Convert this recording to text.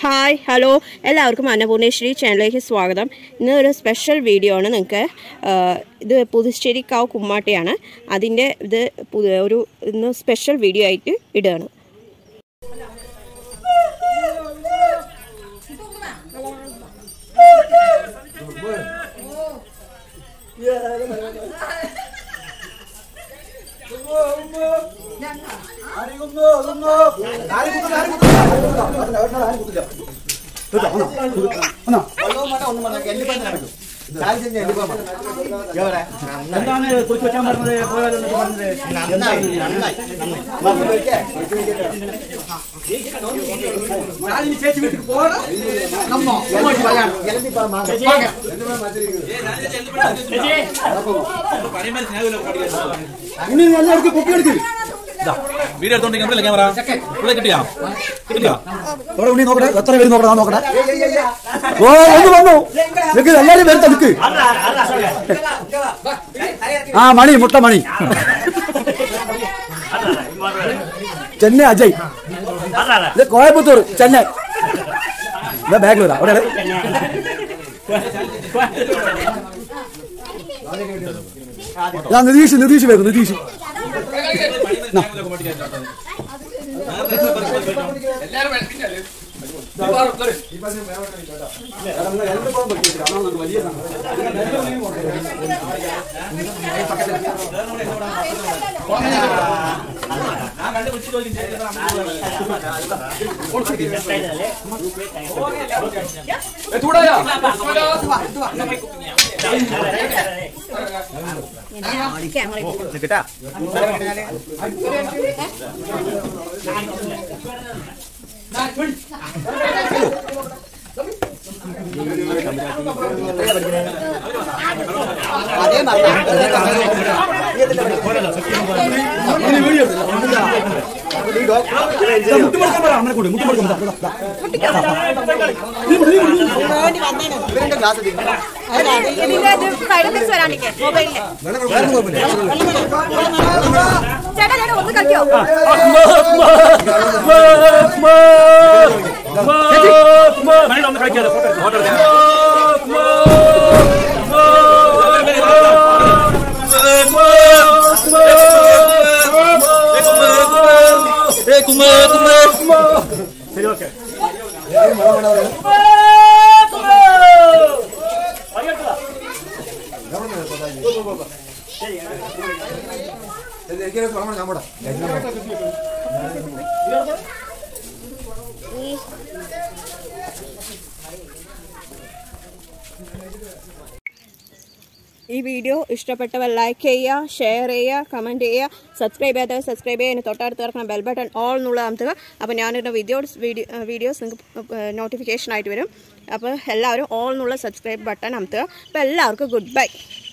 hi hello എല്ലാവർക്കും അന്നപൂർണേശ്വരി ചാനലിലേക്ക് സ്വാഗതം ഇന്ന് ഒരു സ്പെഷ്യൽ വീഡിയോ ആണ് നിങ്ങൾക്ക് ഇത് പുതുശ്ശേരി കാവ് കുമ്മാട്ടിയാണ് അതിൻ്റെ ഇത് പു- ഒരു ഇന്ന് സ്പെഷ്യൽ വീഡിയോ ആയിട്ട് ഇടുകയാണ് എന്താണ് കുറിച്ച് വെച്ചാൽ പറഞ്ഞത് പോയാലെന്നൊക്കെ പറഞ്ഞത് ഞാനിനി ചേച്ചി വീട്ടിൽ പോകണം ഇനി എല്ലാവർക്കും പൊക്കി എടുക്കും വീഡിയോ എടുത്തോണ്ടിരിക്കുന്നില്ല ക്യാമറ ഇവിടെ കിട്ടിയാ കിട്ടിയാ അവിടെ ഉണ്ണി നോക്കട്ടെ എത്ര പേര് നോക്കട്ടെ ഞാൻ നോക്കട്ടെ ഓ ഒന്ന് വന്നു നിനക്ക് എല്ലാരും വരുത്ത നിക്ക് ആ മണി മുട്ട മണി ചെന്നൈ അജയ് ഇത് കോയമ്പത്തൂർ ചെന്നൈ ഇത് ബാംഗ്ലൂരാ അവിടെ ഞാൻ നിതീഷ് നിതീഷ് വരുന്നു നിതീഷ് മുട്ടുമുറുക്കാൻ പറ അമ്മനെ കൂടി മുട്ടുമുറുക്കാൻ പറ ഒന്ന് കളിക്കാതെ ഫോട്ടോ ശരി ഓക്കെ ഈ വീഡിയോ ഇഷ്ടപ്പെട്ടവർ ലൈക്ക് ചെയ്യുക ഷെയർ ചെയ്യുക കമൻറ്റ് ചെയ്യുക സബ്സ്ക്രൈബ് ചെയ്യാത്തവർ സബ്സ്ക്രൈബ് ചെയ്യുക അതിന് തൊട്ടടുത്ത് ഇറക്കണം ബെൽ ബട്ടൺ ഓൾ എന്നുള്ള അമർത്തുക അപ്പോൾ ഞാനിടുന്ന വീഡിയോസ് വീഡിയോ വീഡിയോസ് നിങ്ങൾക്ക് നോട്ടിഫിക്കേഷൻ ആയിട്ട് വരും അപ്പോൾ എല്ലാവരും ഓൾ എന്നുള്ള സബ്സ്ക്രൈബ് ബട്ടൺ അമർത്തുക അപ്പോൾ എല്ലാവർക്കും ഗുഡ് ബൈ